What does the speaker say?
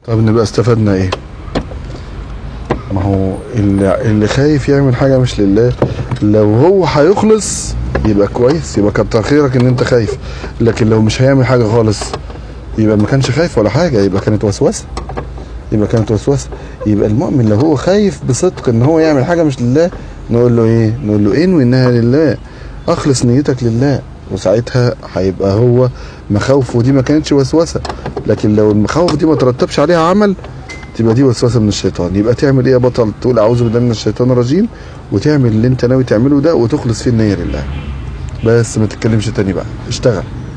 طب نبقى استفدنا ايه ما هو اللي, اللي خايف يعمل حاجة مش لله لو هو هيخلص يبقى كويس يبقى كتر خيرك ان انت خايف لكن لو مش هيعمل حاجة خالص يبقى ما كانش خايف ولا حاجة يبقى كانت وسوسة يبقى كانت وسوسة يبقى المؤمن لو هو خايف بصدق ان هو يعمل حاجة مش لله نقول له ايه نقول له انوي انها لله اخلص نيتك لله وساعتها هيبقى هو مخاوفه دي ما كانتش وسوسة لكن لو المخاوف دي ما ترتبش عليها عمل تبقى دي وسوسه من الشيطان يبقى تعمل ايه يا بطل تقول اعوذ بالله من الشيطان الرجيم وتعمل اللي انت ناوي تعمله ده وتخلص فيه النيه لله بس ما تتكلمش تاني بقى اشتغل